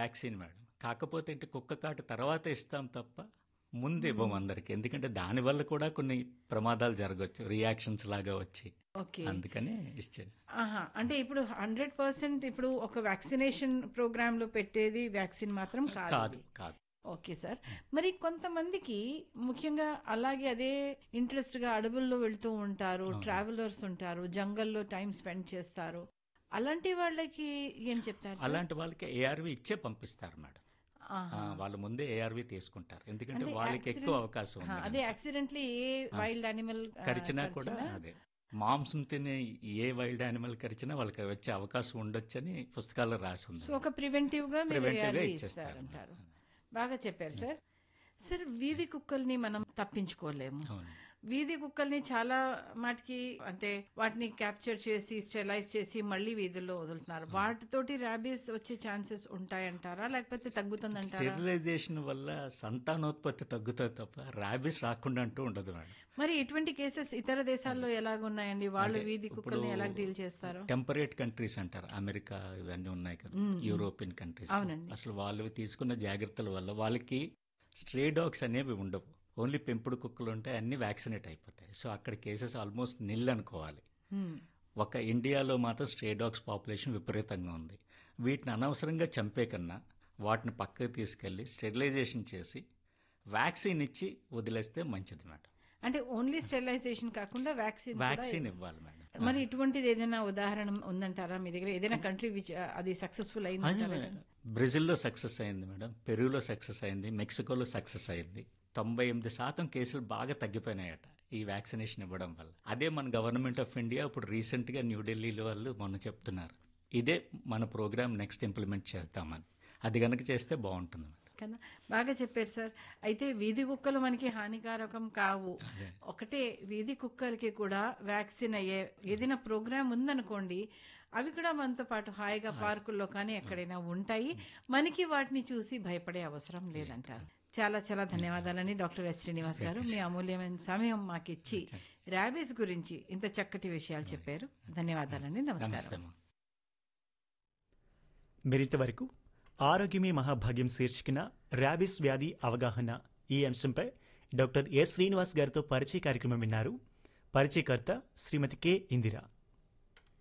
Vaccine madam కాకపోతే ఏంటి కుక్క కాటు తర్వాత ఇస్తాం తప్ప ముందు ఇవ్వం అందరికి ఎందుకంటే దానివల్ల కూడా కొన్ని ప్రమాదాలు జరగవచ్చు రియాక్షన్స్ లాగా వచ్చి ఓకే అందుకనే ఇచ్చేది ఆహా అంటే ఇప్పుడు హండ్రెడ్ పర్సెంట్ ఇప్పుడు ఒక వ్యాక్సినేషన్ ప్రోగ్రామ్ లో పెట్టేది వ్యాక్సిన్ మాత్రం కాదు కాదు కాదు ఓకే సార్ మరి కొంతమందికి ముఖ్యంగా అలాగే అదే ఇంట్రెస్ట్ గా అడవుల్లో వెళ్తూ ఉంటారు ట్రావెలర్స్ ఉంటారు జంగల్లో టైం స్పెండ్ చేస్తారు అలాంటి వాళ్ళకి ఏం చెప్తారు సార్? అలాంటి వాళ్ళకి ఏఆర్వి ఇచ్చే పంపిస్తారు మేడం ఆహా. ఆ, వాళ్ళు ముందే ఏఆర్వి తీసుకుంటారు ఎందుకంటే అంటే వాళ్ళకి ఎక్కువ accident- అవకాశం ఆ, ఉంది అదే కనుక. యాక్సిడెంట్లీ ఏ వైల్డ్ యానిమల్ కరిచినా కూడా అదే మాంసం తినే ఏ వైల్డ్ యానిమల్ కరిచినా వాళ్ళకి వచ్చే అవకాశం ఉండొచ్చని పుస్తకాల్లో రాసి ఉంది సో ఒక ప్రివెంటివ్ గా మీరు Preventive గా ARV ఇచ్చేస్తారు. ఇస్తారంటారు బాగా చెప్పారు సార్ సార్ వీధి కుక్కల్ని మనం తప్పించుకోలేము అవును. వీధి కుక్కల్ని చాలా మాటికి అంటే వాటిని క్యాప్చర్ చేసి స్టెలైజ్ చేసి మళ్ళీ వీధుల్లో వదులుతున్నారు వాటితోటి ర్యాబీస్ వచ్చే ఛాన్సెస్ ఉంటాయంటారా లేకపోతే తగ్గుతుందంటారా స్టెరిలైజేషన్ వల్ల సంతానోత్పత్తి తగ్గుతుంది తప్ప ర్యాబీస్ రాకుండా అంటూ ఉండదు మేడం మరి ఇటువంటి కేసెస్ ఇతర దేశాల్లో ఎలాగున్నాయండి వాళ్ళు వీధి కుక్కల్ని ఎలా డీల్ చేస్తారు టెంపరేట్ కంట్రీస్ అంటారు అమెరికా ఇవన్నీ ఉన్నాయి కదా యూరోపియన్ కంట్రీస్ అవునండి. అసలు వాళ్ళు తీసుకున్న జాగ్రత్తల వల్ల వాళ్ళకి స్ట్రే డాగ్స్ అనేవి ఉండవు ఓన్లీ పెంపుడు కుక్కలు ఉంటే అన్ని వ్యాక్సినేట్ అయిపోతాయి సో అక్కడ కేసెస్ ఆల్మోస్ట్ నిల్ అనుకోవాలి హ్మ్. ఒక ఇండియాలో మాత్రం స్ట్రే డాగ్స్ పాపులేషన్ విపరీతంగా ఉంది వీటిని అనవసరంగా చంపే కన్నా వాటిని పక్కకు తీసుకెళ్లి స్టెరిలైజేషన్ చేసి వ్యాక్సిన్ ఇచ్చి వదిలేస్తే మంచిది మేడం అంటే ఓన్లీ స్టెరిలైజేషన్ కాకుండా వ్యాక్సిన్ వ్యాక్సిన్ ఇవ్వాలి మేడం మరి ఇటువంటిది ఏదైనా ఉదాహరణ ఉందంటారా మీ దగ్గర ఏదైనా కంట్రీ విచ్ అది సక్సెస్ఫుల్ అది అయింది బ్రెజిల్లో సక్సెస్ అయింది మేడం పెరూలో సక్సెస్ అయింది మెక్సికోలో సక్సెస్ అయింది తొంభై ఎనిమిది శాతం కేసులు బాగా తగ్గిపోయినాయట ఈ వ్యాక్సినేషన్ ఇవ్వడం వల్ల అదే మన గవర్నమెంట్ ఆఫ్ ఇండియా ఇప్పుడు రీసెంట్ గా న్యూఢిల్లీలో వాళ్ళు మొన్న చెప్తున్నారు ఇదే మన ప్రోగ్రామ్ నెక్స్ట్ ఇంప్లిమెంట్ చేస్తామని అది కనుక చేస్తే బాగుంటుంది మేడం కదా బాగా చెప్పారు సార్ అయితే వీధి కుక్కలు మనకి హానికారకం కావు ఒకటే వీధి కుక్కలకి కూడా వ్యాక్సిన్ అయ్యే ఏదైనా ప్రోగ్రామ్ ఉందనుకోండి అవి కూడా మనతో పాటు హాయిగా పార్కుల్లో కానీ ఎక్కడైనా ఉంటాయి మనకి వాటిని చూసి భయపడే అవసరం లేదంటారు చాలా చాలా ధన్యవాదాలండి డాక్టర్ ఎస్ శ్రీనివాస్ గారు మీ అమూల్యమైన సమయం మాకు ఇచ్చి ర్యాబీస్ గురించి ఇంత చక్కటి విషయాలు చెప్పారు ధన్యవాదాలండి నమస్కారం నమస్తే అమ్మా. మీరింతవరకు ఆరోగ్యమే మహాభాగ్యం శీర్షికన ర్యాబిస్ వ్యాధి అవగాహన ఈ అంశంపై డాక్టర్ ఎస్ శ్రీనివాస్ గారితో పరిచయ కార్యక్రమం విన్నారు పరిచయకర్త శ్రీమతి కె ఇందిరా